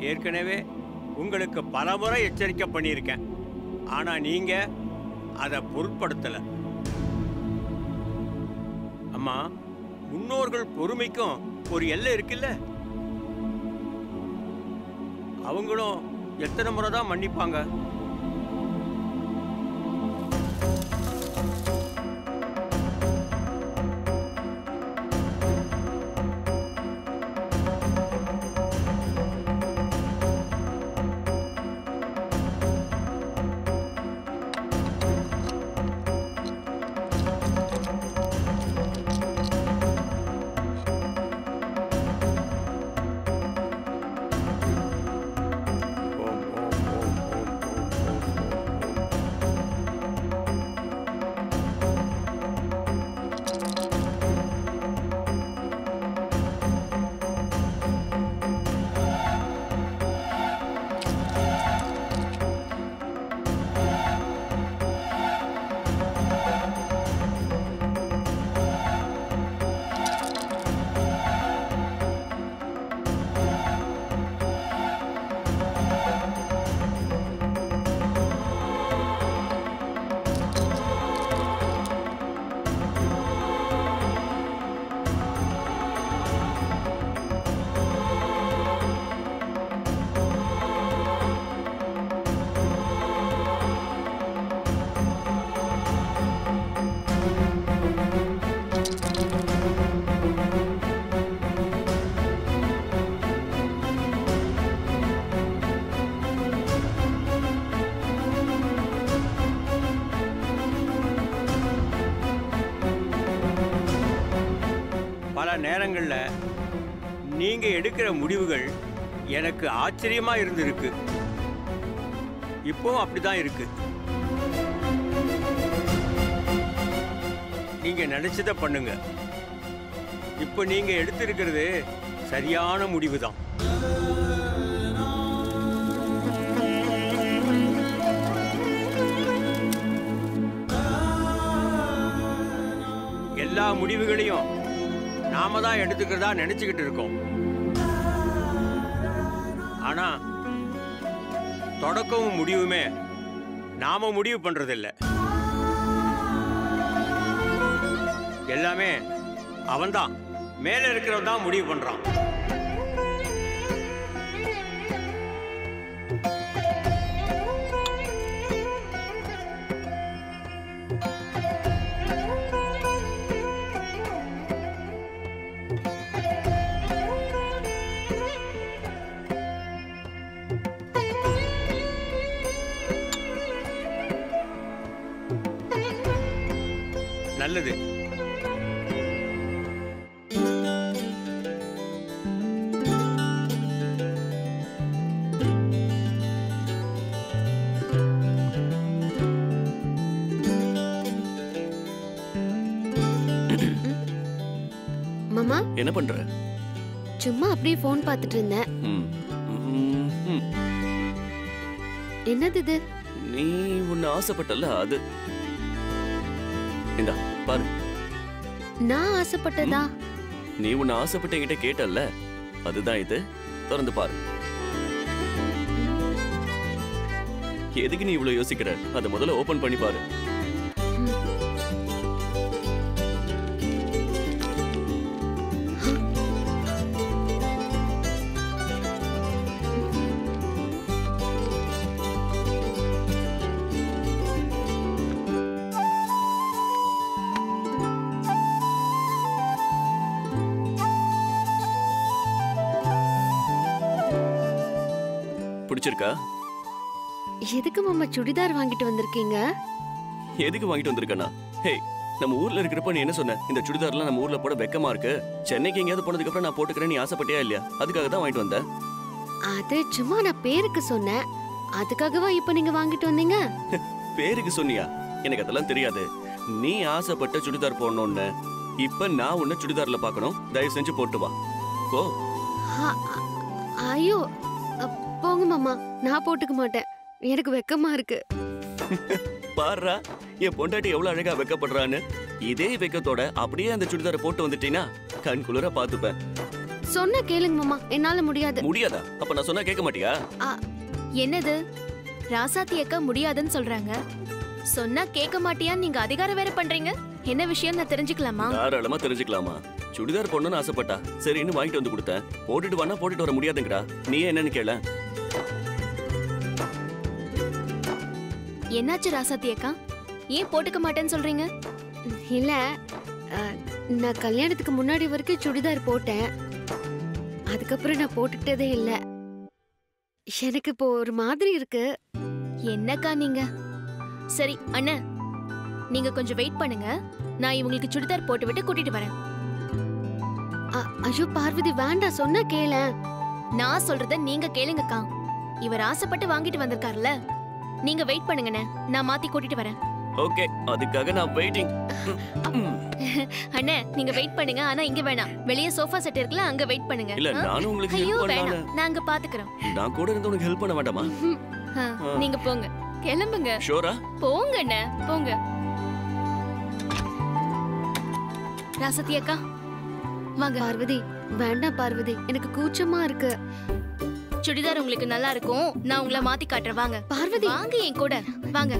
ஏற்கனவே உங்களுக்கு பலமுறை எச்சரிக்கை பண்ணியிருக்கேன் ஆனா நீங்க அதை பொருட்படுத்தல அம்மா முன்னோர்கள் பொறுமைக்கும் ஒரு எல்லை இருக்குல்ல அவங்களும் எத்தனை முறை தான் மன்னிப்பாங்க ஓம் ஓம் ஓம் ஓம் ஓம் ஓம் ஓம் ஓம் பல நேரங்கள்ல நீங்க எடுக்கிற முடிவுகள் எனக்கு ஆச்சரியமா இருந்திருக்கு இப்போவும் அப்படிதான் இருக்கு நீங்க நினைச்சத பண்ணுங்க இப்போ நீங்க எடுத்திருக்கிறது சரியான முடிவு தான் எல்லா முடிவுகளையும் நாம தான் எடுத்துக்கிறதா நினைச்சுக்கிட்டு இருக்கோம் ஆனா தொடக்கமும் முடிவுமே நாம முடிவு பண்றதில்ல எல்லாமே அவன்தான் மேல இருக்கிறவன் தான் முடிவு பண்றான் நல்லது மாமா என்ன பண்ற சும்மா அப்படியே ஃபோன் பார்த்துட்டு இருந்தேன் ம். ம், ம். என்னது இது நீ உன்னை ஆசைப்பட்டல அது இந்தா பாரு நான் ஆசைப்பட்டதா நீ உன்னை ஆசைப்பட்ட என்கிட்ட கேட்டல்ல அதுதான் இது திறந்து பாரு எதுக்கு நீ இவ்வளவு யோசிக்கிற அதை முதல்ல ஓபன் பண்ணி பாரு பிடிச்சிருக்கா எதுக்கு மாமா சுடிதார் வாங்கிட்டு வந்திருக்கீங்க எதுக்கு வாங்கிட்டு வந்திருக்கனா ஹே நம்ம ஊர்ல இருக்கிறப்ப நீ என்ன சொன்ன இந்த சுடிதார்லாம் நம்ம ஊர்ல போட வெக்கமா இருக்கு சென்னைக்கு எங்கேயாவது போனதுக்கு அப்புறம் நான் போட்டுக்கிறேன் நீ ஆசைப்பட்டியா இல்லையா அதுக்காக தான் வாங்கிட்டு வந்தேன் அது சும்மா நான் பேருக்கு சொன்னேன் அதுக்காகவா இப்ப நீங்க வாங்கிட்டு வந்தீங்க பேருக்கு சொன்னியா எனக்கு அதெல்லாம் தெரியாது நீ ஆசைப்பட்ட சுடிதார் போடணும்னு இப்ப நான் உன்னை சுடிதார்ல பார்க்கணும் தயவு செஞ்சு போட்டு வா ஓ அ- அ- ஐயோ அ, போங்க மாமா நான் போட்டுக்க மாட்டேன் எனக்கு வெக்கமா இருக்கு பாருடா என் பொண்டாட்டி எவ்வளவு அழகா வெக்கப்படுறான்னு இதே வெக்கத்தோட அப்படியே அந்த சுடிதாரை போட்டு வந்துட்டீனா கண் குளிர பாத்துப்பேன் சொன்னா கேளுங்க மாமா என்னால முடியாது முடியாதா அப்ப நான் சொன்னா கேட்க மாட்டியா என்னது ராசாத்தி அக்கா முடியாதுன்னு சொல்றாங்க சொன்னா கேட்க மாட்டியான்னு நீங்க அதிகாரம் வேற பண்றீங்க என்ன விஷயம் நான் தெரிஞ்சுக்கலாமா தாராளமா தெரிஞ்சுக்கலாமா சுடிதார் பொண்ணுன்னு ஆசைப்பட்டா சரின்னு வாங்கிட்டு வந்து கொடுத்தேன் போட்டுட்டு வானா போட்டுட்டு வர முடியாதுங்கடா நீ என்னன்னு கேள என்னாச்சு ராசாத்தி அக்கா ஏன் போட்டுக்க மாட்டேன்னு சொல்றீங்க இல்ல அஹ், நான் கல்யாணத்துக்கு முன்னாடி வரைக்கும் சுடிதார் போட்டேன் அதுக்கப்புறம் நான் போட்டுக்கிட்டதே இல்ல எனக்கு இப்போ ஒரு மாதிரி இருக்கு என்னக்கா நீங்க சரி அண்ணன் நீங்க கொஞ்சம் வெயிட் பண்ணுங்க நான் இவங்களுக்கு சுடிதார் போட்டு விட்டு கூட்டிட்டு வரேன் அ- ஐயோ பார்வதி வேண்டாம் சொன்னா கேளேன் நான் சொல்றத நீங்க கேளுங்கக்கா இவர் ஆசைப்பட்டு வாங்கிட்டு வந்திருக்காருல்ல நீங்க வெயிட் பண்ணுங்கண்ணே நான் மாத்தி கூட்டிட்டு வரேன் ஓகே அதுக்காக நான் வெயிட்டிங் அண்ணே நீங்க வெயிட் பண்ணுங்க ஆனா இங்க வேணாம் வெளிய சோஃபா செட் இருக்குல்ல அங்க வெயிட் பண்ணுங்க இல்ல ஆ? நானும் உங்களுக்கு ஐயோ ஹெல்ப் பண்ணலாம்னு வேணாம் நாங்க பாத்துக்கிறோம் நான் கூட இருந்து உனக்கு ஹெல்ப் பண்ண வேண்டாமா ஆ, நீங்க போங்க கிளம்புங்க ஷோரா போங்க அண்ணே போங்க ராசத்தி அக்கா வாங்க பார்வதி வேண்டாம் பார்வதி எனக்கு கூச்சமா இருக்கு சுடிதார் உங்களுக்கு நல்லா இருக்கும் நான் உங்களை மாத்தி காட்டுறேன் வாங்க பார்வதி வாங்க என் கூட வாங்க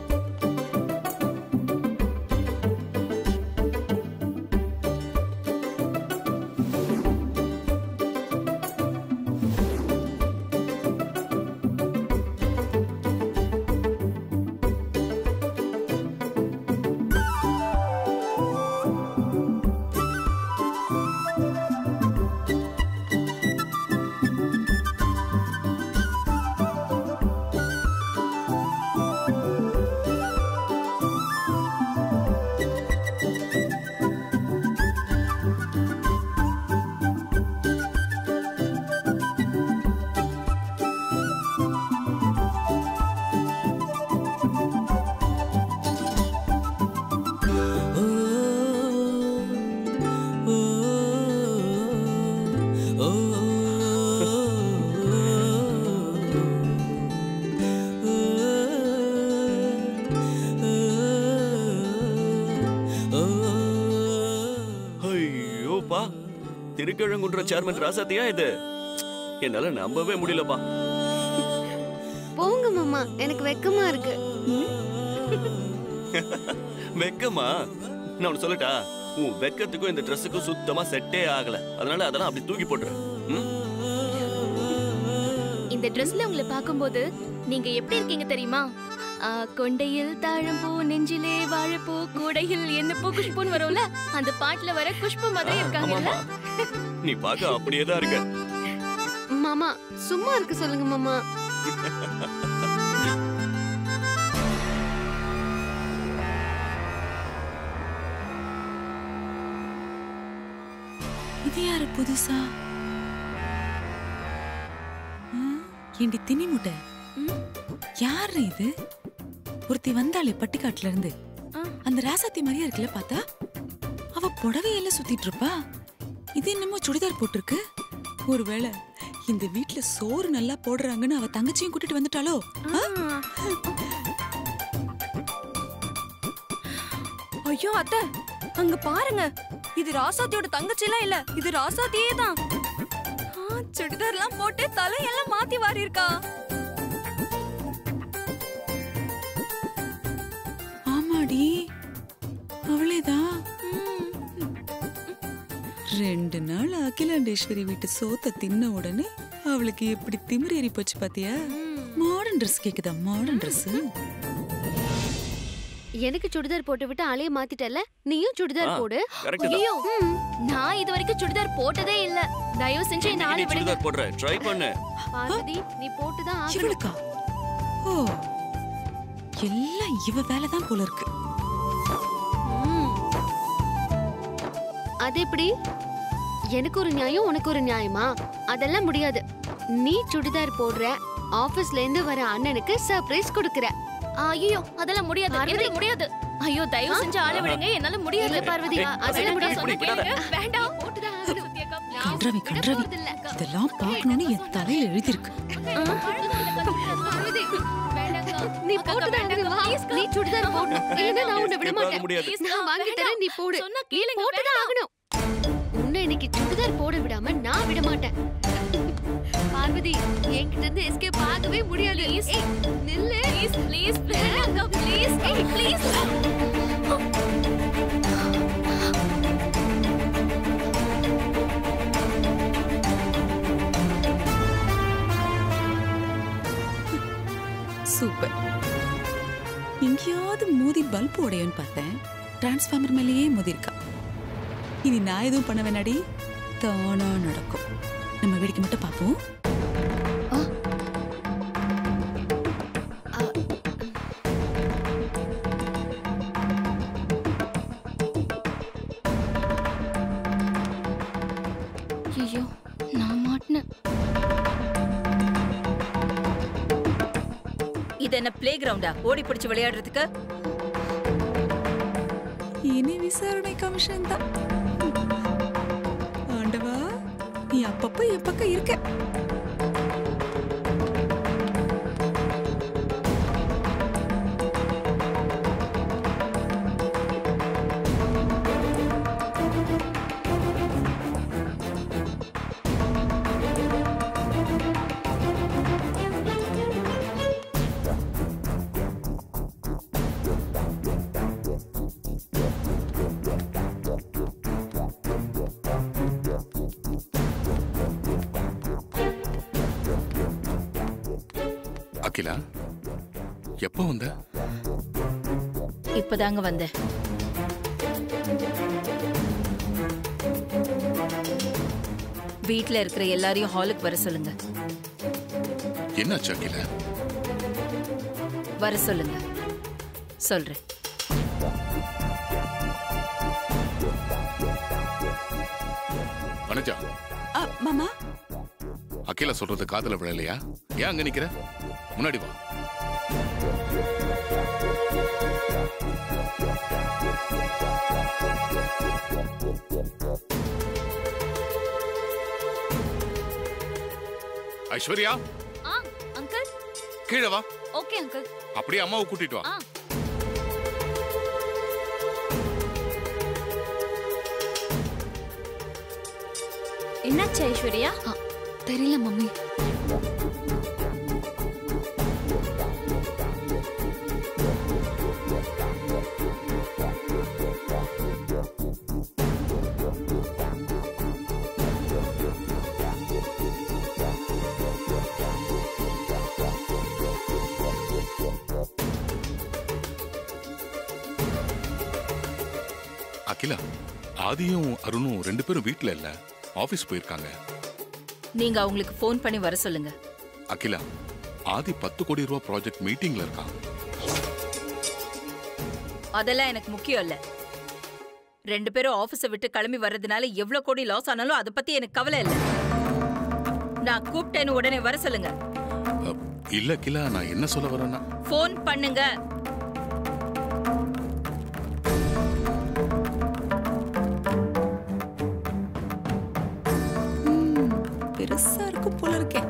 ஐயோப்பா திருக்கிழங்குன்ற சேர்மன் ராசாத்தியா இது என்னால நம்பவே முடியலப்பா போங்க மாமா எனக்கு வெக்கமா இருக்கு வெக்கமா நான் ஒண்ணு சொல்லட்டா உன் வெக்கத்துக்கும் இந்த ட்ரெஸ்ஸுக்கும் சுத்தமா செட்டே ஆகல அதனால அதெல்லாம் அப்படி தூக்கி போட்டுறேன் ம்? இந்த ட்ரெஸ்ல உங்களை பார்க்கும்போது நீங்க எப்படி இருக்கீங்க தெரியுமா ஆ, கொண்டையில் தாழம்பூ நெஞ்சிலே வாழைப்பூ கூடையில் என்ன பூ குஷ்புன்னு வரும்ல அந்த பாட்டுல வர குஷ்பு மாதிரி இருக்காங்கல்ல ஆமாமா நீ பார்க்க அப்படியே தான் இருக்க மாமா சும்மா இருக்க சொல்லுங்க மாமா இது யாரு புதுசா ஆ, ஏண்டி திணி முட்டை ம். யாரு இது ஒருத்தி வந்தாளே பட்டிக்காட்டுல இருந்து ஆ. அந்த ராசாத்தி மாதிரியா இருக்குல்ல பார்த்தா அவ புடவையெல்லாம் சுத்திட்டு இருப்பா இது என்னமோ சுடிதார் போட்டிருக்கு ஒருவேளை இந்த வீட்ல சோறு நல்லா போடுறாங்கன்னு அவ தங்கச்சியும் கூட்டிட்டு வந்துட்டாளோ ஆ? ஐயோ அத்தை அங்க பாருங்க இது ராசாத்தியோட தங்கச்சிலாம் இல்ல இது ராசாத்தியே தான் ஆ, சுடிதார்லாம் போட்டு தலையெல்லாம் மாத்தி வாரி இருக்கா ஆமாடி அவளேதான் ரெண்டு நாள் அகிலாண்டேஸ்வரி வீட்டு சோத்த தின்ன உடனே அவளுக்கு எப்படி திமிர் ஏறி போச்சு பாத்தியா மாடர்ன் ட்ரெஸ் கேக்குதா மாடர்ன் ட்ரெஸ் எனக்கு சுடிதார் போட்டு விட்டு ஆளைய மாத்திட்டல நீயும் சுடிதார் ஆ, போடு correct தான். ஐயோ நான் இது வரைக்கும் சுடிதார் போட்டதே இல்ல தயவு செஞ்சு என்ன நீ ஆளு விடுங்க சுடிதார் போடுற ட்ரை பண்ணு பார்வதி நீ போட்டுதான் ஆகணும் இவளுக்கா ஓ எல்லாம் இவ வேலைதான் போல இருக்கு ம். அது எப்படி எனக்கு ஒரு நியாயம் உனக்கு ஒரு நியாயமா அதெல்லாம் முடியாது நீ சுடிதார் போடுற ஆபீஸ்ல இருந்து வர அண்ணனுக்கு சர்ப்ரைஸ் கொடுக்கற ஐயோ அதெல்லாம் முடியாது பார்வதி. என்னால முடியாது ஐயோ தயவு செஞ்சு ஆள விடுங்க என்னால முடியாது இல்ல பார்வதி ஏய், அதெல்லாம் இப்படி, முடியாது இப்படி, சொன்னா விடாத. கேளுங்க. வேண்டாம் போட்டுதான் ஆகணும். சத்யா அக்கா, please. கன்றாவி கன்றாவி இதெல்லாம் பார்க்கணும்னு என் தலையில எழுதியிருக்கு பார்வதி, வேண்டாம்க்கா. நீ அக்கா, போட்டுதான் வேண்டாம்க்கா, ஆகணும். வா, please அக்கா. நீ சுடிதார் போடு இல்லைன்னா நான் உன்னை விட Escape ஆக மாட்டேன் முடியாது Please நான் அக்கா, வாங்கி தரேன் நீ போடு சொன்னா நீ கேளுங்க, போட்டுதான் ஆகணும் உன்னை இன்னைக்கு சுடிதார் போட விடாம விடாம நான் விட மாட்டேன் பார்வதி என்கிட்ட இருந்து எஸ்கேப் ஆகவே முடியாது ஏய், நில்லு ப்ளீஸ் ப்ளீஸ் வேணாங்க ப்ளீஸ் ப்ளீஸ் சூப்பர் எங்கேயாவது மோதி பல்ப் உடையும்னு பார்த்தேன் டிரான்ஸ்ஃபார்மர் மேலேயே மோதி இருக்கா இனி நான் எதுவும் பண்ண வேணாடி தானா நடக்கும் நம்ம வேடிக்கை மட்டும் பார்ப்போம் ஐயோ நான் மாட்டினேன் இது என்ன பிளே கிரவுண்டா ஓடி பிடிச்சு விளையாடுறதுக்கு இனி விசாரணை கமிஷன் தான் ஆண்டவா நீ அப்பப்போ என் பக்கம் இருக்க அகிலா எப்போ வந்த இப்பதாங்க வந்தேன் வீட்ல இருக்கிற எல்லாரையும் ஹாலுக்கு வர சொல்லுங்க என்னாச்சு அகிலா வர சொல்லுங்க சொல்றேன் வனஜா ஆ, மாமா அகிலா சொல்றது காதுல விழலையா ஏன் அங்க நிக்கிற முன்னாடி வா ஐஸ்வர்யா ஆ அங்கிள் கீழே வா ஓகே அங்கிள் அப்படியே அம்மாவை கூட்டிட்டு வா ஆ என்னாச்சு ஐஸ்வர்யா ஆ, தெரியல மம்மி அகிலா ஆதியும் அருணும் ரெண்டு பேரும் வீட்ல இல்ல ஆபீஸ் போயிருக்காங்க நீங்க அவங்களுக்கு ஃபோன் பண்ணி வர சொல்லுங்க அகிலா ஆதி பத்து கோடி ரூபாய் ப்ராஜெக்ட் மீட்டிங்ல இருக்கான் அதெல்லாம் எனக்கு முக்கியம் இல்ல ரெண்டு பேரும் ஆபீஸை விட்டு கிளம்பி வர்றதுனால எவ்வளவு கோடி லாஸ் ஆனாலும் அதை பத்தி எனக்கு கவலை இல்ல நான் கூப்பிட்டேன்னு உடனே வர சொல்லுங்க அ, இல்ல அகிலா நான் என்ன சொல்ல வரேன்னா ஃபோன் பண்ணுங்க ம், பெருசா இருக்கு போல இருக்கேன்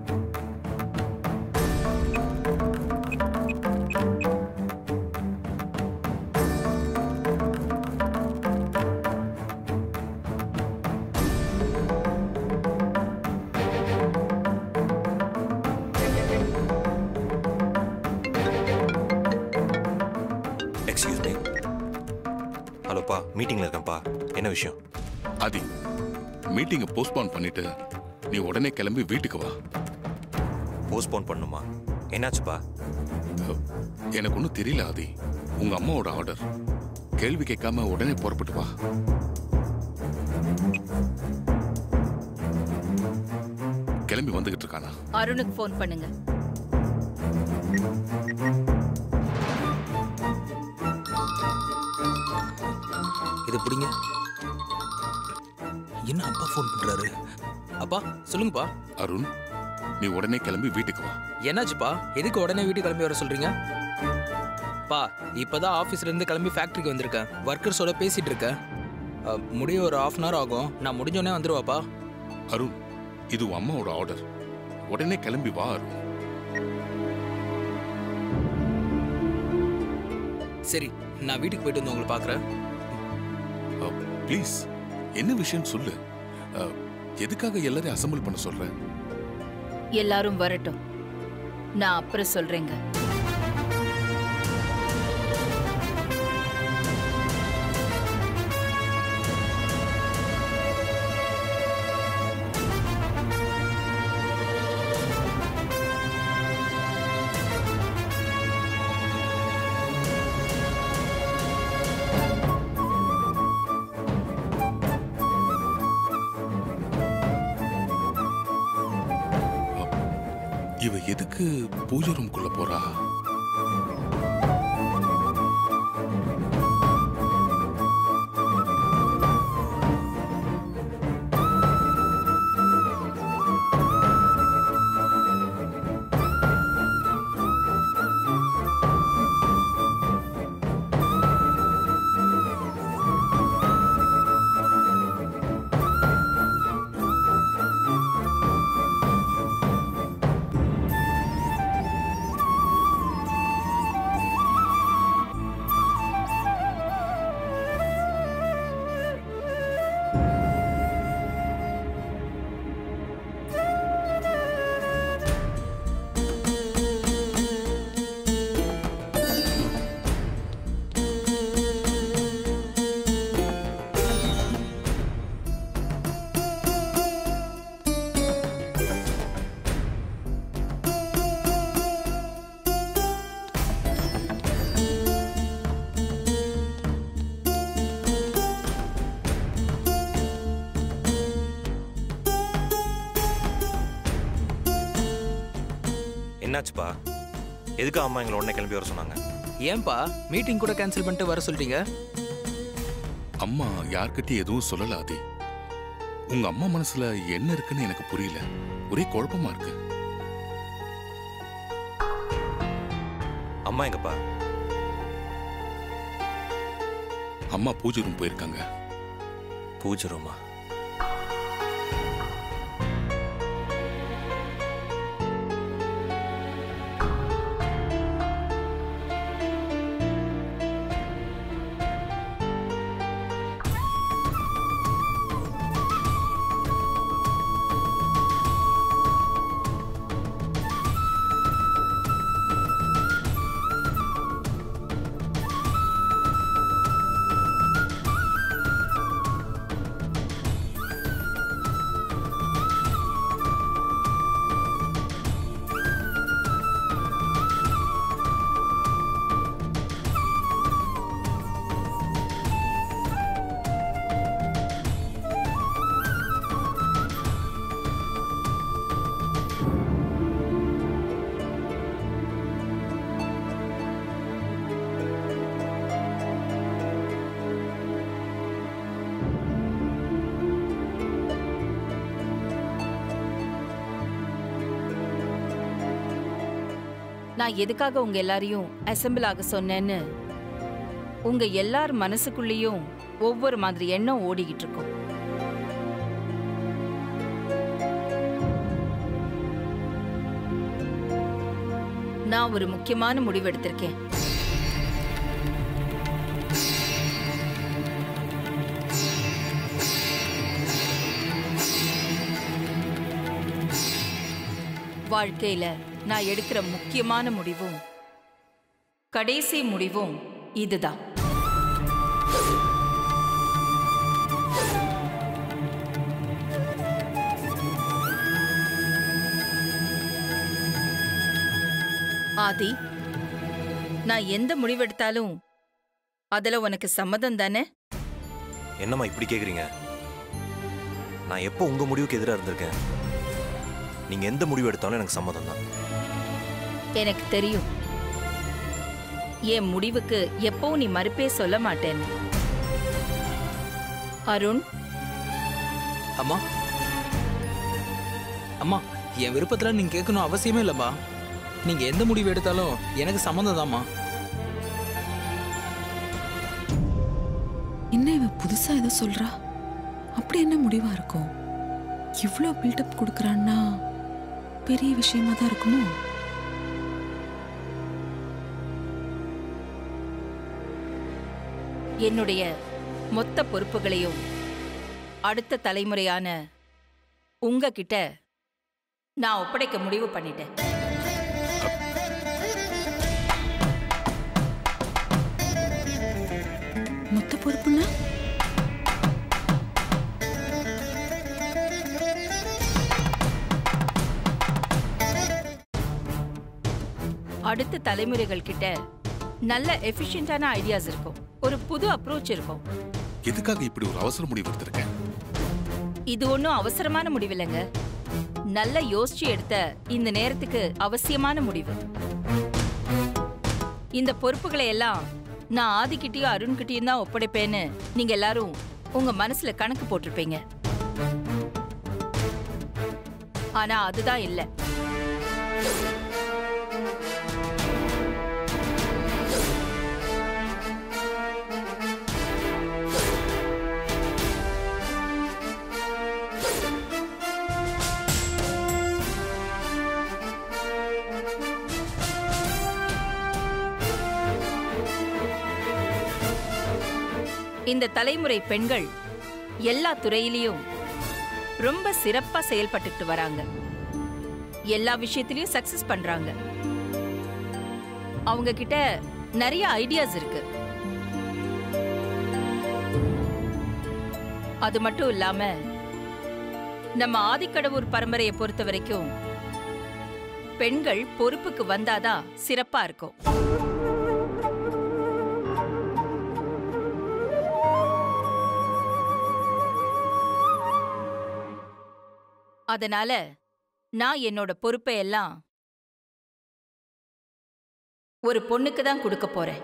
எக்ஸ்கியூஸ் மீ ஹலோப்பா மீட்டிங்ல இருக்கேன்ப்பா என்ன விஷயம் ஆதி மீட்டிங்கை போஸ்ட்போன் பண்ணிட்டு நீ உடனே கிளம்பி வீட்டுக்கு வா போஸ்ட்போன் பண்ணுமா என்னாச்சுப்பா அ, எனக்கு ஒன்றும் தெரியல ஆதி உங்க அம்மாவோட ஆர்டர் கேள்வி கேட்காம உடனே புறப்பட்டு வா கிளம்பி வந்துகிட்டு இருக்கானா அருணுக்கு ஃபோன் பண்ணுங்க இது பிடிங்க என்ன அப்பா ஃபோன் பண்றாரு அப்பா சொல்லுங்கப்பா அருண் நீ உடனே கிளம்பி வீட்டுக்கு வா என்னாச்சுப்பா எதுக்கு உடனே வீட்டுக்கு கிளம்பி வர சொல்றீங்க பா இப்பதான் ஆஃபீஸ்ல இருந்து கிளம்பி ஃபேக்டரிக்கு வந்திருக்கேன் ஒர்க்கர்ஸோட பேசிட்டு இருக்கேன் அ, முடிய ஒரு ஹாஃப் அன் ஹவர் ஆகும் நான் முடிஞ்சோடனே வந்துருவாப்பா அருண் இது உன் அம்மாவோட ஆர்டர் உடனே கிளம்பி வா அருண் சரி நான் வீட்டுக்கு போயிட்டு வந்து உங்களை பார்க்குறேன் ப்ளீஸ் என்ன விஷயம் சொல்லு அ, எதுக்காக எல்லாரையும் அசம்பிள் பண்ண சொல்ற எல்லாரும் வரட்டும் நான் அப்புறம் சொல்றேங்க இவ எதுக்கு பூஜை ரூம்குள்ள போறா என்னாச்சுப்பா எதுக்கு அம்மா எங்களை உடனே கிளம்பி வர சொன்னாங்க ஏன்பா மீட்டிங் கூட கேன்சல் பண்ணிட்டு வர சொல்லிட்டீங்க அம்மா யார்கிட்டயும் எதுவும் சொல்லல ஆதி உங்க அம்மா மனசுல என்ன இருக்குன்னு எனக்கு புரியல ஒரே குழப்பமா இருக்கு அம்மா எங்கப்பா அம்மா பூஜை ரூம் போயிருக்காங்க பூஜை ரூமா நான் எதுக்காக உங்க எல்லாரையும் அசெம்பிள் ஆக சொன்னேன்னு உங்க எல்லார் மனசுக்குள்ளேயும் ஒவ்வொரு மாதிரி எண்ணம் ஓடிக்கிட்டு இருக்கும் நான் ஒரு முக்கியமான முடிவு எடுத்திருக்கேன் வாழ்க்கையில நான் எடுக்கிற முக்கியமான முடிவும் கடைசி முடிவும் இதுதான் ஆதி நான் எந்த முடிவெடுத்தாலும் அதுல உனக்கு சம்மதம் தானே என்னம்மா இப்படி கேக்குறீங்க நான் எப்போ உங்க முடிவுக்கு எதிராக இருந்திருக்கேன் நீங்க எந்த முடிவு எடுத்தாலும் எனக்கு சம்மதம் தான் எனக்கு தெரியும் என் முடிவுக்கு எப்பவும் நீ மறுப்பே சொல்ல மாட்டேன்னு அருண் அம்மா அம்மா என் விருப்பத்துல நீங்க கேட்கணும் அவசியமே இல்லைம்மா நீங்க எந்த முடிவு எடுத்தாலும் எனக்கு சம்மந்தம் தாம்மா என்ன இவன் புதுசா ஏதோ சொல்றா அப்படி என்ன முடிவா இருக்கும் இவ்ளோ பில்டப் கொடுக்கறான்னா பெரிய விஷயமா தான் இருக்குமோ என்னுடைய மொத்த பொறுப்புகளையும் அடுத்த தலைமுறையான உங்ககிட்ட நான் ஒப்படைக்க முடிவு பண்ணிட்டேன் மொத்த பொறுப்புன்னா அடுத்த தலைமுறைகள் கிட்ட நல்ல எஃபிஷியன்டான ஐடியாஸ் இருக்கும் ஒரு புது அப்ரோச் இருக்கும் எதுக்காக இப்படி ஒரு அவசர முடிவு எடுத்திருக்கேன் இது ஒன்றும் அவசரமான முடிவில்லைங்க நல்ல யோசிச்சு எடுத்த இந்த நேரத்துக்கு அவசியமான முடிவு இந்த பொறுப்புகளை எல்லாம் நான் ஆதிக்கிட்டயும் அருண்கிட்டயும் தான் ஒப்படைப்பேன்னு நீங்க எல்லாரும் உங்க மனசுல கணக்கு போட்டிருப்பீங்க ஆனா அதுதான் இல்ல இந்த தலைமுறை பெண்கள் எல்லா துறையிலையும் ரொம்ப சிறப்பா செயல்பட்டுட்டு வராங்க எல்லா விஷயத்திலயும் சக்சஸ் பண்றாங்க அவங்க கிட்ட நிறைய ஐடியாஸ் இருக்கு அது மட்டும் இல்லாம நம்ம ஆதிக்கடவுர் பரம்பரையை பொறுத்த வரைக்கும் பெண்கள் பொறுப்புக்கு வந்தாதான் சிறப்பா இருக்கும் அதனால நான் என்னோட பொறுப்பை எல்லாம் ஒரு பொண்ணுக்கு தான் கொடுக்க போறேன்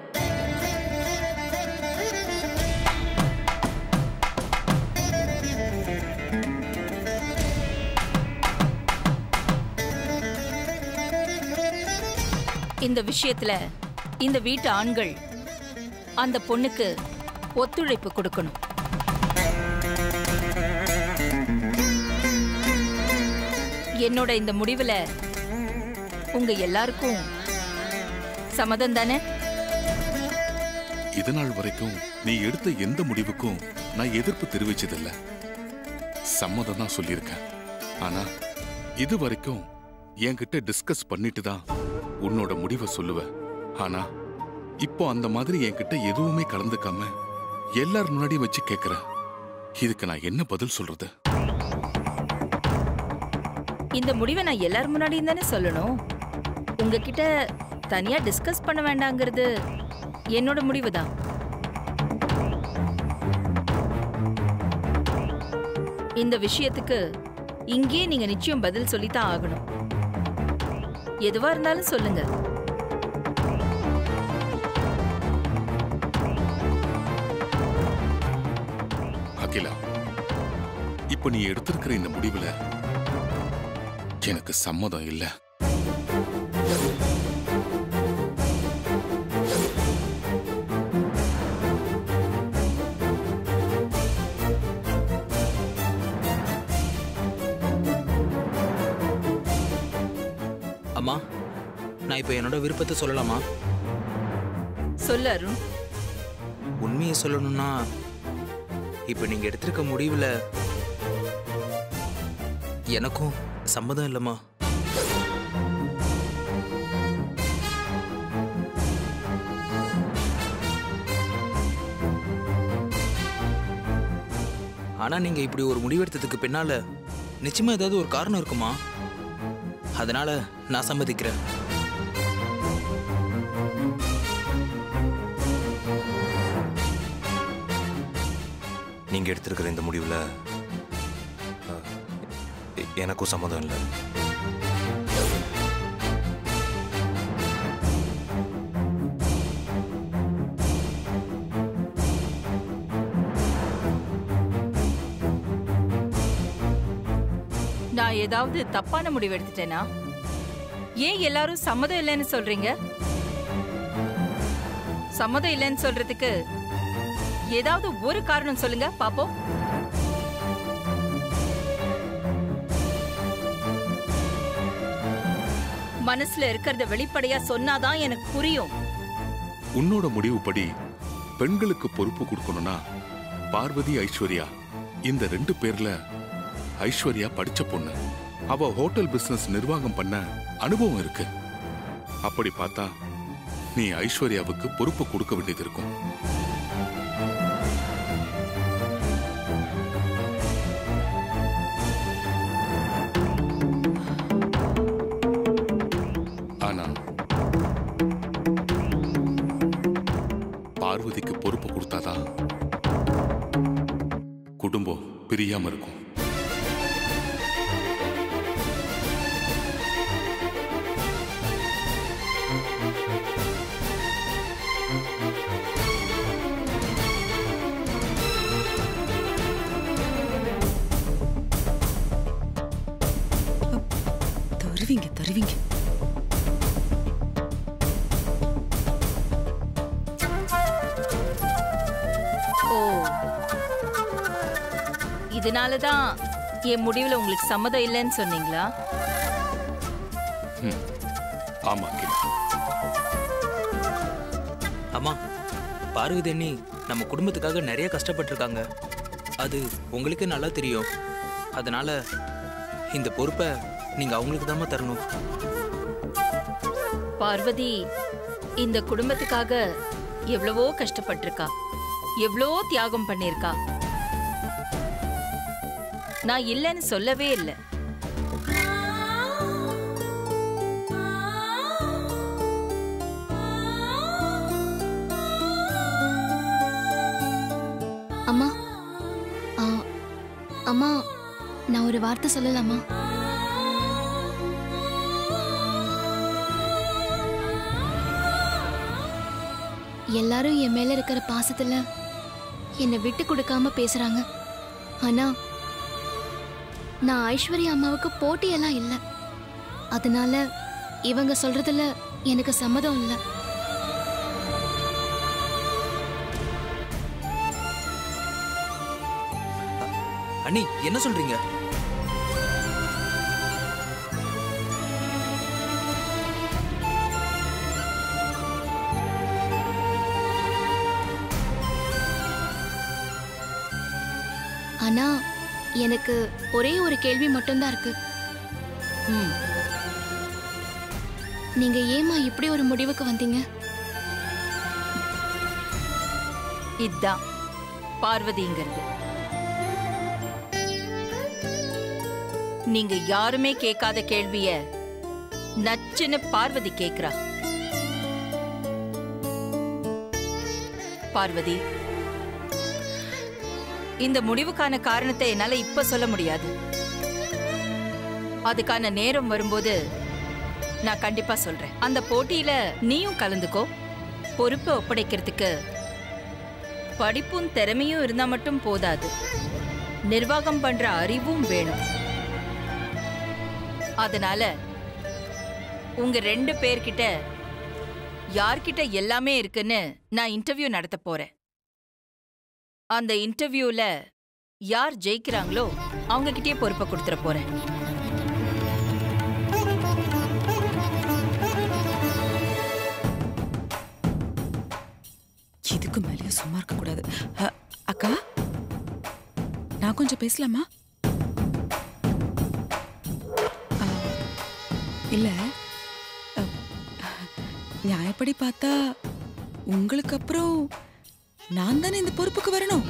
இந்த விஷயத்துல இந்த வீட்டு ஆண்கள் அந்த பொண்ணுக்கு ஒத்துழைப்பு கொடுக்கணும் என்னோட இந்த முடிவுல உங்க எல்லாருக்கும் சம்மதம் தானே இது நாள் வரைக்கும் நீ எடுத்த எந்த முடிவுக்கும் நான் எதிர்ப்பு தெரிவிச்சதில்ல சம்மதம் தான் சொல்லியிருக்கேன் ஆனா இது வரைக்கும் என்கிட்ட டிஸ்கஸ் பண்ணிட்டு தான் உன்னோட முடிவை சொல்லுவ ஆனா இப்போ அந்த மாதிரி என்கிட்ட எதுவுமே கலந்துக்காம எல்லார் முன்னாடியும் வச்சு கேக்குறேன் இதுக்கு நான் என்ன பதில் சொல்றது இந்த முடிவை நான் எல்லார் முன்னாடியும் தானே சொல்லணும் உங்ககிட்ட தனியா டிஸ்கஸ் பண்ண வேண்டாங்கிறது என்னோட முடிவு தான் இந்த விஷயத்துக்கு இங்கேயே நீங்க நிச்சயம் பதில் சொல்லித்தான் ஆகணும் எதுவா இருந்தாலும் சொல்லுங்க அகிலா இப்ப நீ எடுத்திருக்கிற இந்த முடிவுல எனக்கு சம்மதம் இல்ல அம்மா நான் இப்போ என்னோட விருப்பத்தை சொல்லலாமா சொல்லு அருண் உண்மையை சொல்லணும்னா இப்போ நீங்கள் எடுத்திருக்க முடிவில் எனக்கும் சம்மதம் இல்லைம்மா ஆனால் நீங்கள் இப்படி ஒரு முடிவெடுத்ததுக்கு பின்னால் நிச்சயமாக ஏதாவது ஒரு காரணம் இருக்குமா அதனால நான் சம்மதிக்கிறேன் நீங்க எடுத்திருக்கிற இந்த முடிவுல அஹ், எ- எனக்கும் சம்மதம் இல்லை நான் ஏதாவது தப்பான முடிவு எடுத்துட்டேனா ஏன் எல்லாரும் சம்மதம் இல்லைன்னு சொல்றீங்க சம்மதம் இல்லைன்னு சொல்றதுக்கு ஏதாவது ஒரு காரணம் சொல்லுங்க பாப்போம் மனசுல இருக்கிறத வெளிப்படையா சொன்னாதான் எனக்கு புரியும் உன்னோட முடிவுப்படி பெண்களுக்கு பொறுப்பு கொடுக்கணும்னா பார்வதி ஐஸ்வர்யா இந்த ரெண்டு பேர்ல ஐஸ்வர்யா படிச்ச பொண்ணு அவ ஹோட்டல் பிசினஸ் நிர்வாகம் பண்ண அனுபவம் இருக்கு அப்படி பார்த்தா நீ ஐஸ்வர்யாவுக்கு பொறுப்பு கொடுக்க வேண்டியது இருக்கும் ஆனா பார்வதிக்கு பொறுப்பு கொடுத்தாதான் குடும்பம் பிரியாம இருக்கும் தருவீங்க தருவீங்க ஓ இதனால தான் என் முடிவுல உங்களுக்கு சம்மதம் இல்லைன்னு சொன்னீங்களா ஆமா கிட் அம்மா பார்வதி அண்ணி நம்ம குடும்பத்துக்காக நிறைய கஷ்டப்பட்டிருக்காங்க அது உங்களுக்கு நல்லா தெரியும் அதனால இந்த பொறுப்பை நீங்க அவங்களுக்கு தாம்மா தரணும் பார்வதி இந்த குடும்பத்துக்காக எவ்வளவோ கஷ்டப்பட்டிருக்கா எவ்வளோ தியாகம் பண்ணியிருக்கா நான் இல்லைன்னு சொல்லவே இல்லை அம்மா ஆ, அம்மா நான் ஒரு வார்த்தை சொல்லலாமா எல்லாரும் என் மேல இருக்கிற பாசத்துல என்னை விட்டு கொடுக்காம பேசுறாங்க ஆனா நான் ஐஸ்வர்யா அம்மாவுக்கு போட்டியெல்லாம் இல்லை அதனால இவங்க சொல்றதுல எனக்கு சம்மதம் இல்லை அண்ணி என்ன சொல்றீங்க ஆனா எனக்கு ஒரே ஒரு கேள்வி மட்டும்தான் இருக்கு ம் நீங்க ஏமா இப்படி ஒரு முடிவுக்கு வந்தீங்க இதுதான் பார்வதிங்கிறது நீங்க யாருமே கேட்காத கேள்விய நச்சுன்னு பார்வதி கேக்குறா பார்வதி இந்த முடிவுக்கான காரணத்தை என்னால இப்ப சொல்ல முடியாது அதுக்கான நேரம் வரும்போது நான் கண்டிப்பா சொல்றேன் அந்த போட்டியில நீயும் கலந்துக்கோ பொறுப்பை ஒப்படைக்கிறதுக்கு படிப்பும் திறமையும் இருந்தா மட்டும் போதாது நிர்வாகம் பண்ற அறிவும் வேணும் அதனால உங்க ரெண்டு பேர்கிட்ட யார்கிட்ட எல்லாமே இருக்குன்னு நான் இன்டர்வியூ நடத்த போறேன் அந்த இன்டர்வியூல யார் ஜெயிக்கிறாங்களோ அவங்க கிட்டயே பொறுப்பை கொடுத்துட போறேன் இதுக்கு மேலேயும் சும்மா இருக்க கூடாது அ, அக்கா நான் கொஞ்சம் பேசலாமா ஆ, இல்ல அ, நியாயப்படி பார்த்தா உங்களுக்கு அப்புறம் நான் தானே இந்த பொறுப்புக்கு வரணும்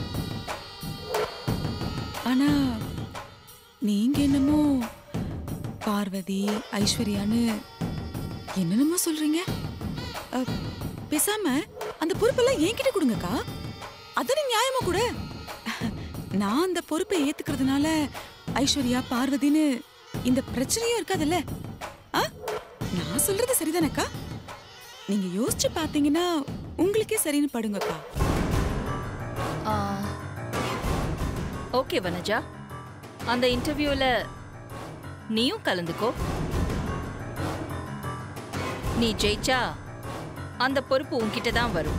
ஆனா நீங்க என்னமோ பார்வதி ஐஸ்வர்யான்னு என்னென்னமோ சொல்றீங்க அ, பேசாம அந்த பொறுப்பெல்லாம் என்கிட்ட கொடுங்கக்கா அதானே நியாயமா கூட நான் அந்த பொறுப்பை ஏத்துக்கிறதுனால ஐஸ்வர்யா பார்வதின்னு இந்த பிரச்சனையும் இருக்காதுல்ல ஆ? நான் சொல்றது சரிதானக்கா நீங்க யோசிச்சு பாத்தீங்கன்னா உங்களுக்கே சரின்னு படுங்கக்கா ஓகே வனஜா அந்த இன்டர்வியூல நீயும் கலந்துக்கோ நீ ஜெயிச்சா அந்த பொறுப்பு உன்கிட்ட தான் வரும்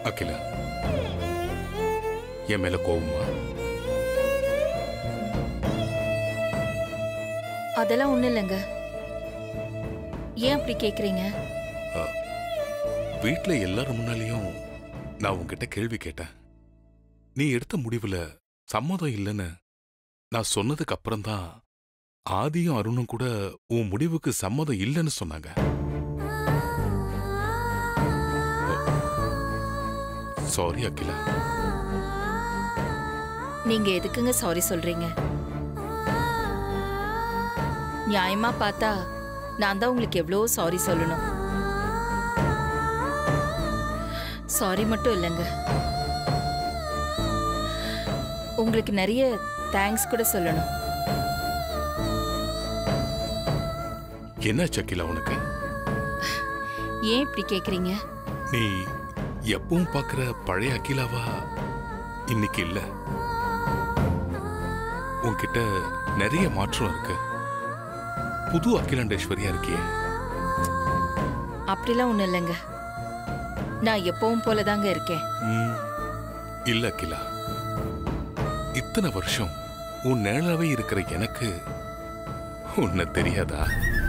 அகிலா என் மேல கோவமா அதெல்லாம் ஒண்ணும் இல்லைங்க ஏன் அப்படி கேக்குறீங்க வீட்ல எல்லாரும் முன்னாலேயும் நான் உன்கிட்ட கேள்வி கேட்டேன் நீ எடுத்த முடிவுல சம்மதம் இல்லைன்னு நான் சொன்னதுக்கு அப்புறம்தான் ஆதியும் அருணும் கூட உன் முடிவுக்கு சம்மதம் இல்லைன்னு சொன்னாங்க சாரி அகிலா நீங்க எதுக்குங்க சாரி சொல்றீங்க நியாயமா பார்த்தா நான் தான் உங்களுக்கு எவ்வளோ சாரி சொல்லணும் சாரி மட்டும் இல்லைங்க உங்களுக்கு நிறைய தேங்க்ஸ் கூட சொல்லணும் என்ன அகிலா உனக்கு ஏன் இப்படி கேக்குறீங்க நீ எப்பவும் பார்க்கிற பழைய அகிலாவா இன்னைக்கு இல்ல உன்கிட்ட நிறைய மாற்றம் இருக்கு புது அகிலாண்டேஸ்வரியா இருக்கியே அப்படிலாம் ஒண்ணும் இல்லைங்க நான் எப்பவும் போலதாங்க இருக்கேன் ம், இல்ல அகிலா இத்தனை வருஷம் உன் நிழலாவே இருக்கிற எனக்கு உன்னை தெரியாதா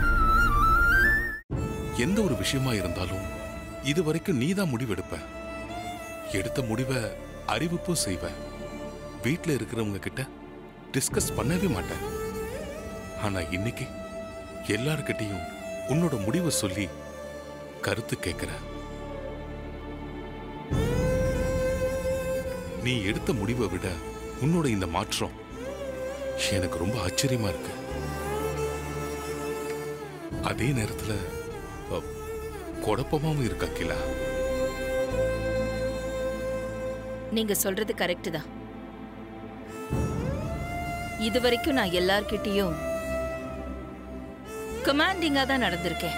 எந்த ஒரு விஷயமா இருந்தாலும் இது வரைக்கும் நீதான் முடிவெடுப்ப எடுத்த முடிவை அறிவிப்பும் செய்வ வீட்ல இருக்கிறவங்க கிட்ட டிஸ்கஸ் பண்ணவே மாட்டேன் ஆனா இன்னைக்கு எல்லார்கிட்டயும் உன்னோட முடிவை சொல்லி கருத்து கேட்கிற நீ எடுத்த முடிவை விட உன்னோட இந்த மாற்றம் எனக்கு ரொம்ப ஆச்சரியமா இருக்கு அதே நேரத்துல அ, குழப்பமாவும் இருக்கு அகிலா நீங்க சொல்றது கரெக்ட் தான் இது வரைக்கும் நான் எல்லார்கிட்டயும் கமாண்டிங்கா தான் நடந்திருக்கேன்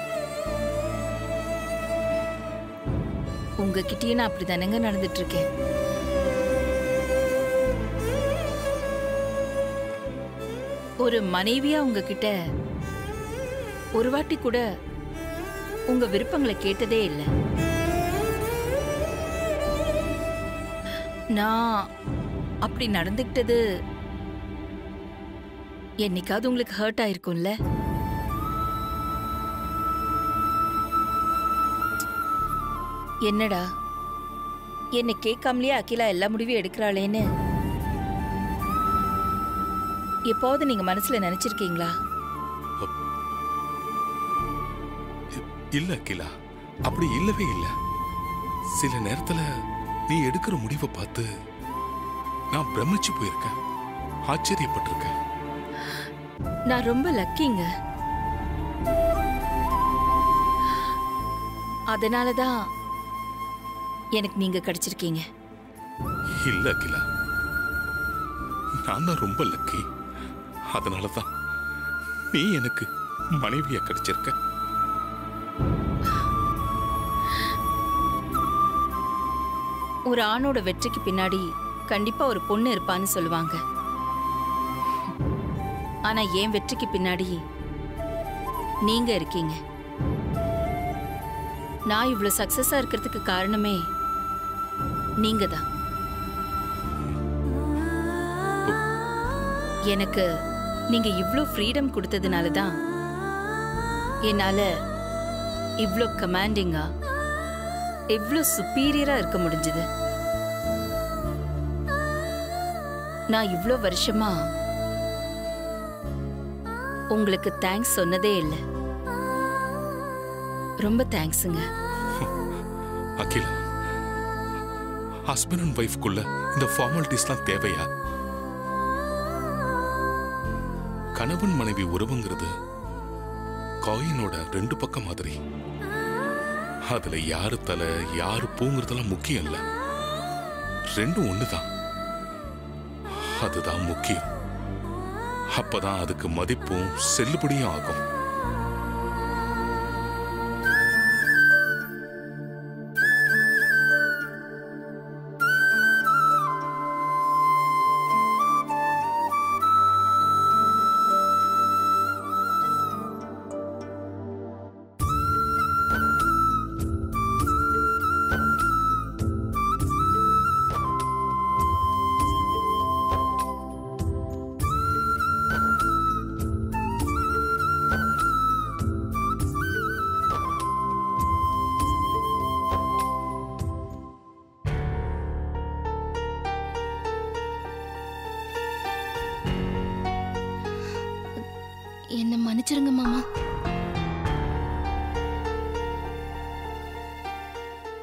உங்ககிட்டயும் நான் அப்படிதானங்க நடந்துட்டு இருக்கேன் ஒரு மனைவியா உங்ககிட்ட ஒரு வாட்டி கூட உங்க விருப்பங்களை கேட்டதே இல்லை நான் அப்படி நடந்துக்கிட்டது என்னைக்காவது உங்களுக்கு ஹர்ட் ஆயிருக்கும்ல என்னடா என்னை கேட்காமலேயே அகிலா எல்லா முடிவையும் எடுக்கிறாளேன்னு எப்போது நீங்க மனசுல நினைச்சிருக்கீங்களா இல்ல அகிலா அப்படி இல்லவே இல்ல சில நேரத்துல நீ எடுக்கிற முடிவை பார்த்து நான் பிரமிச்சு போயிருக்கேன் ஆச்சரியப்பட்டிருக்கேன் நான் ரொம்ப லக்கிங்க அதனால தான் எனக்கு நீங்க கிடைச்சிருக்கீங்க இல்ல அகிலா நான் தான் ரொம்ப லக்கி அதனாலதான் நீ எனக்கு மனைவியா கிடைச்சிருக்க ஒரு ஆணோட வெற்றிக்கு பின்னாடி கண்டிப்பா ஒரு பொண்ணு இருப்பான்னு சொல்லுவாங்க ஆனா என் வெற்றிக்கு பின்னாடி நீங்க இருக்கீங்க நான் இவ்வளவு சக்சஸா இருக்கிறதுக்கு காரணமே நீங்க தான் எனக்கு நீங்க இவ்ளோ ஃப்ரீடம் கொடுத்ததுனால தான் என்னால இவ்ளோ கமாண்டிங்கா இவ்ளோ சுப்பீரியரா இருக்க முடிஞ்சது நான் இவ்ளோ வருஷமா உங்களுக்கு தேங்க்ஸ் சொன்னதே இல்லை ரொம்ப தேங்க்ஸுங்க அகிலா ஹஸ்பண்ட் அண்ட் ஒய்ஃப்குள்ள இந்த ஃபார்மாலிட்டிஸ்லாம் தேவையா கணவன் மனைவி உறவுங்கிறது காயினோட ரெண்டு பக்கம் மாதிரி அதுல யாரு தலை யாரு பூங்கிறதெல்லாம் முக்கியம் இல்ல ரெண்டும் ஒண்ணுதான் அதுதான் முக்கியம் அப்பதான் அதுக்கு மதிப்பும் செல்லுபடியும் ஆகும்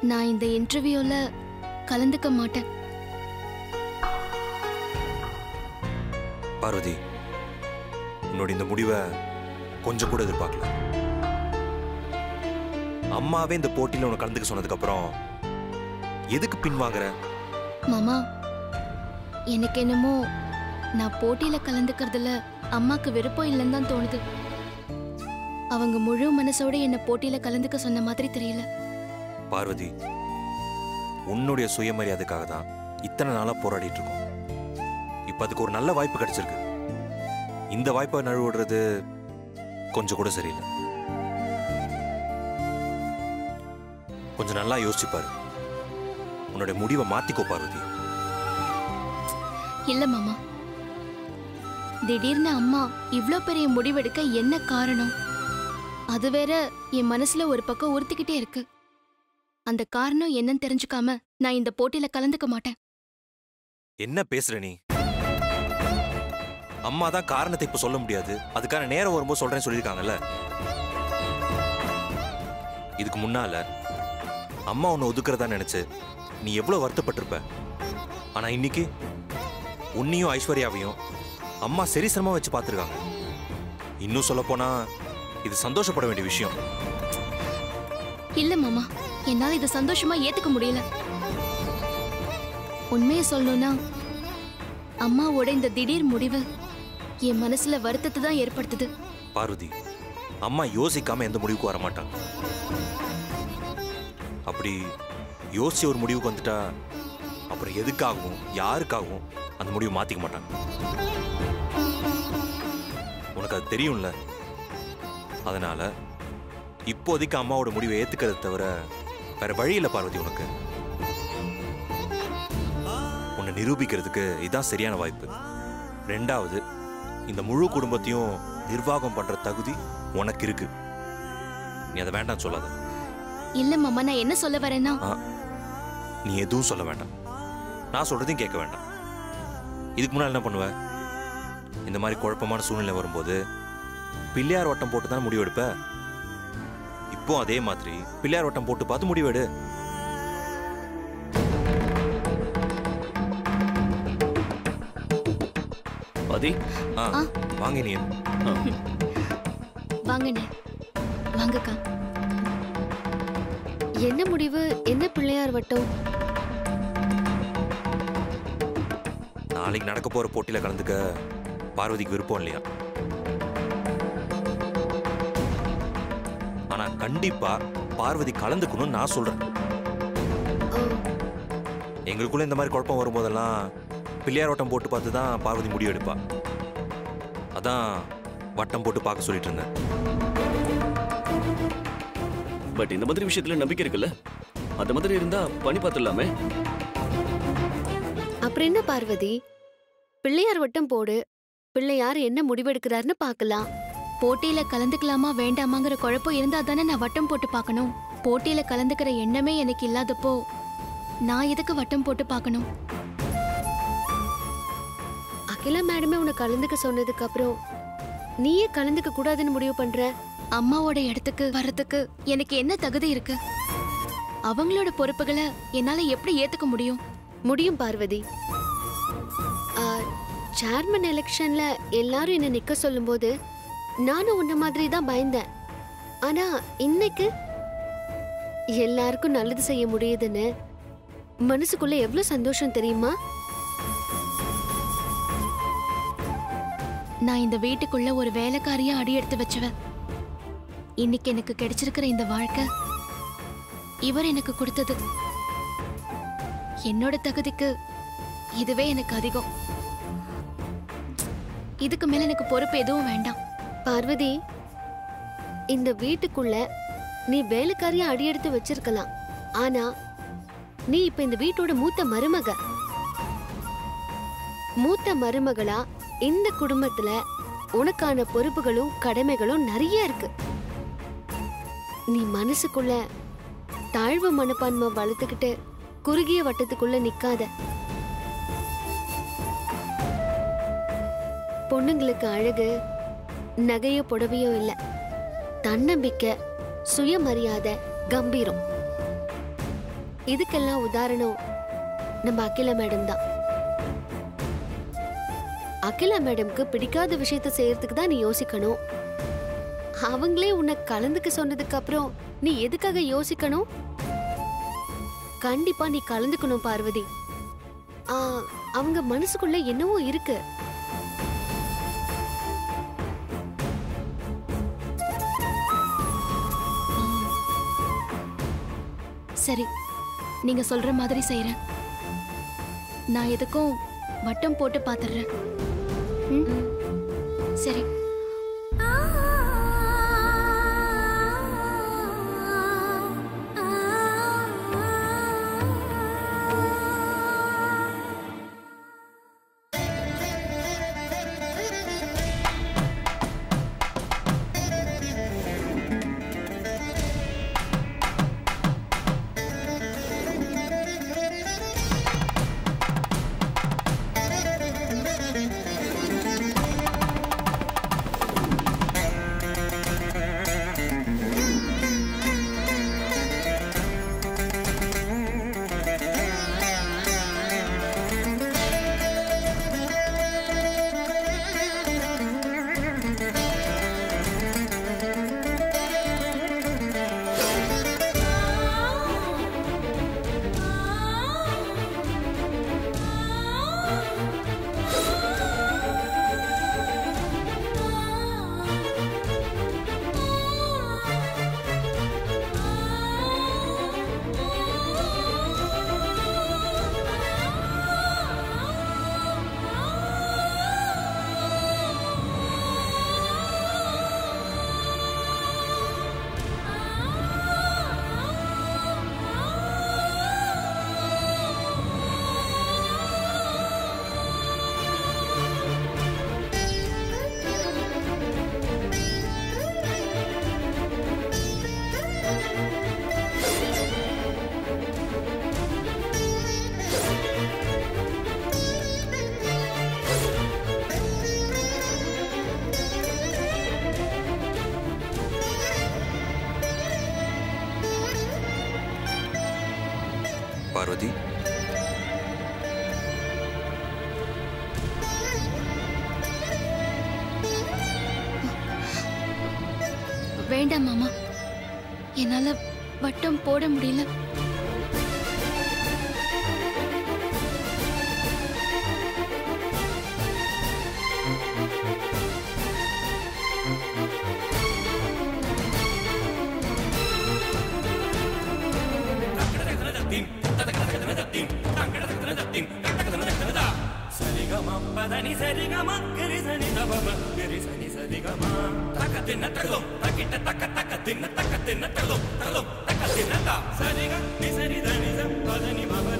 நான் இந்த இன்டர்வியூல கலந்துக்க மாட்டேன் பார்வதி உன்னோட இந்த முடிவை கொஞ்சம் கூட எதிர்பார்க்கல அம்மாவே இந்த போட்டியில உனக்கு கலந்துக்க சொன்னதுக்கு அப்புறம் எதுக்கு பின்வாங்குற மாமா எனக்கு என்னமோ நான் போட்டியில கலந்துக்கிறதுல அம்மாக்கு விருப்பம் இல்லைன்னு தான் தோணுது அவங்க முழு மனசோட என்ன போட்டியில கலந்துக்க சொன்ன மாதிரி தெரியல பார்வதி உன்னுடைய சுயமரியாதைக்காக தான் இத்தனை நாளா போராடிட்டு இருக்கோம் இப்ப அதுக்கு ஒரு நல்ல வாய்ப்பு கிடைச்சிருக்கு இந்த வாய்ப்பை நழுவிடுறது கொஞ்சம் கூட சரியில்லை கொஞ்சம் நல்லா யோசிச்சு பாரு உன்னுடைய முடிவை மாத்திக்கோ பார்வதி இல்ல மாமா திடீர்னு அம்மா இவ்ளோ பெரிய முடிவெடுக்க என்ன காரணம் அது வேற என் மனசுல ஒரு பக்கம் உறுத்திக்கிட்டே இருக்கு அந்த காரணம் என்னன்னு தெரிஞ்சுக்காம நான் இந்த போட்டியில கலந்துக்க மாட்டேன் என்ன பேசுற நீ அம்மா தான் காரணத்தை இப்ப சொல்ல முடியாது அதுக்கான நேரம் வரும்போது சொல்றேன்னு சொல்லியிருக்காங்கல்ல இதுக்கு முன்னால அம்மா உன்னை ஒதுக்குறதா நினைச்சு நீ எவ்வளவு வருத்தப்பட்டிருப்ப ஆனா இன்னைக்கு உன்னையும் ஐஸ்வர்யாவையும் அம்மா சரிசமமா வச்சு பார்த்துருக்காங்க இன்னும் சொல்ல போனா இது சந்தோஷப்பட வேண்டிய விஷயம் இல்ல மாமா என்னால இதை சந்தோஷமா ஏத்துக்க முடியல உண்மையை சொல்லணும்னா அம்மாவோட இந்த திடீர் முடிவு என் மனசுல வருத்தத்தை தான் ஏற்படுத்துது பார்வதி அம்மா யோசிக்காம எந்த முடிவுக்கு வர மாட்டாங்க அப்படி யோசிச்சு ஒரு முடிவுக்கு வந்துட்டா அப்புறம் எதுக்காகவும் யாருக்காகவும் அந்த முடிவு மாத்திக்க மாட்டாங்க உனக்கு அது தெரியும்ல அதனால இப்போதைக்கு அம்மாவோட முடிவை ஏத்துக்கிறத தவிர வேற வழி இல்லை பார்வதி உனக்கு உன்னை நிரூபிக்கிறதுக்கு இதான் சரியான வாய்ப்பு ரெண்டாவது இந்த முழு குடும்பத்தையும் நிர்வாகம் பண்ற தகுதி உனக்கு இருக்கு நீ அதை வேண்டாம் சொல்லாத இல்ல மாமா நான் என்ன சொல்ல வரேன்னா ஆ, நீ எதுவும் சொல்ல வேண்டாம் நான் சொல்றதையும் கேட்க வேண்டாம் இதுக்கு முன்னாடி என்ன பண்ணுவ இந்த மாதிரி குழப்பமான சூழ்நிலை வரும்போது பிள்ளையார் வட்டம் போட்டு தான் முடிவெடுப்ப இப்போ அதே மாதிரி பிள்ளையார் வட்டம் போட்டு பார்த்து முடிவெடு பதி ஆ ஆ. வாங்க நீ வாங்கண்ணே வாங்கக்கா என்ன முடிவு என்ன பிள்ளையார் வட்டம் நாளைக்கு நடக்க போற போட்டியில கலந்துக்க பார்வதிக்கு விருப்பம் இல்லையா ஆனா கண்டிப்பா பார்வதி கலந்துக்கணும்னு நான் சொல்றேன் ஓ, எங்களுக்குள்ள இந்த மாதிரி குழப்பம் வரும்போதெல்லாம் பிள்ளையார் வட்டம் போட்டு பார்த்து தான் பார்வதி முடிவு எடுப்பா அதான் வட்டம் போட்டு பார்க்க சொல்லிட்டு இருந்தேன் பட் இந்த மாதிரி விஷயத்துல நம்பிக்கை இருக்குல்ல அந்த மாதிரி இருந்தா பண்ணி பார்த்துடலாமே அப்புறம் என்ன பார்வதி பிள்ளையார் வட்டம் போடு பிள்ளையார் என்ன முடிவெடுக்கிறாருன்னு பார்க்கலாம் போட்டியில கலந்துக்கலாமா வேண்டாமாங்கிற குழப்பம் இருந்தா தானே நான் வட்டம் போட்டு பார்க்கணும் போட்டியில கலந்துக்கிற எண்ணமே எனக்கு இல்லாதப்போ நான் எதுக்கு வட்டம் போட்டு பார்க்கணும் அகிலா மேடமே உன்னை கலந்துக்க சொன்னதுக்கு அப்புறம் நீயே கலந்துக்க கூடாதுன்னு முடிவு பண்ற அம்மாவோட இடத்துக்கு வர்றதுக்கு எனக்கு என்ன தகுதி இருக்கு அவங்களோட பொறுப்புகளை என்னால எப்படி ஏத்துக்க முடியும் முடியும் பார்வதி சேர்மன் எலெக்ஷன்ல எல்லாரும் என்ன நிக்க சொல்லும்போது நானும் உன்ன மாதிரி தான் பயந்தேன் ஆனா இன்னைக்கு எல்லாருக்கும் நல்லது செய்ய முடியுதுன்னு மனசுக்குள்ள எவ்வளவு சந்தோஷம் தெரியுமா நான் இந்த வீட்டுக்குள்ள ஒரு வேலைக்காரியா அடி எடுத்து வச்சவ இன்னைக்கு எனக்கு கிடைச்சிருக்கிற இந்த வாழ்க்கை இவர் எனக்கு கொடுத்தது என்னோட தகுதிக்கு இதுவே எனக்கு அதிகம் இதுக்கு மேல எனக்கு பொறுப்பு எதுவும் வேண்டாம் பார்வதி இந்த வீட்டுக்குள்ள நீ வேலைக்காரியா அடியெடுத்து வச்சிருக்கலாம் ஆனா நீ இப்ப இந்த வீட்டோட மூத்த மருமக மூத்த மருமகளா இந்த குடும்பத்துல உனக்கான பொறுப்புகளும் கடமைகளும் நிறைய இருக்கு நீ மனசுக்குள்ள தாழ்வு மனப்பான்மை வளர்த்துக்கிட்டு குறுகிய வட்டத்துக்குள்ள நிக்காத பொண்ணுங்களுக்கு அழகு நகையோ புடவையோ இல்ல தன்னம்பிக்கை சுயமரியாதை கம்பீரம் இதுக்கெல்லாம் உதாரணம் நம்ம அகிலா மேடம் தான் அகிலா மேடம்க்கு பிடிக்காத விஷயத்த செய்யறதுக்கு தான் நீ யோசிக்கணும் அவங்களே உன்னை கலந்துக்க சொன்னதுக்கு அப்புறம் நீ எதுக்காக யோசிக்கணும் கண்டிப்பா நீ கலந்துக்கணும் பார்வதி ஆ, அவங்க மனசுக்குள்ள என்னவோ இருக்கு சரி நீங்க சொல்ற மாதிரி செய்யறேன் நான் எதுக்கும் வட்டம் போட்டு பாத்துறேன் ம்? சரி பார்வதி வேண்டாம் மாமா என்னால வட்டம் போட முடியல సరిగా నిసరి ధని పదని మమ